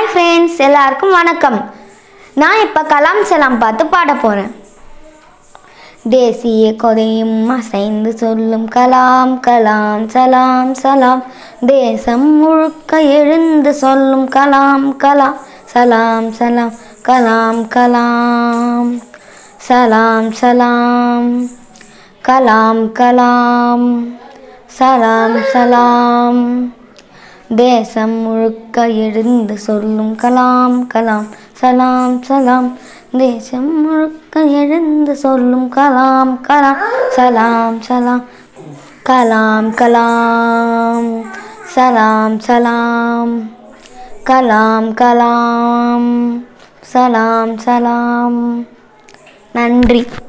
hi friends எல்லாருக்கும் வணக்கம் நான் இப்போ கலாம் சலாம் பார்த்து பாட போகிறேன் தேசிய கொதையும் அசைந்து சொல்லும் கலாம் கலாம் சலாம் சலாம் தேசம் முழுக்க எழுந்து சொல்லும் கலாம் கலாம் சலாம் சலாம் கலாம் கலாம் சலாம் சலாம் கலாம் கலாம் சலாம் சலாம் தேசம் முழுக்க எழுந்து சொல்லும் கலாம் கலாம் சலாம் சலாம் தேசம் முழுக்க எழுந்து சொல்லும் கலாம் கலாம் சலாம் சலாம் கலாம் கலாம் சலாம் சலாம் கலாம் கலாம் சலாம் சலாம் நன்றி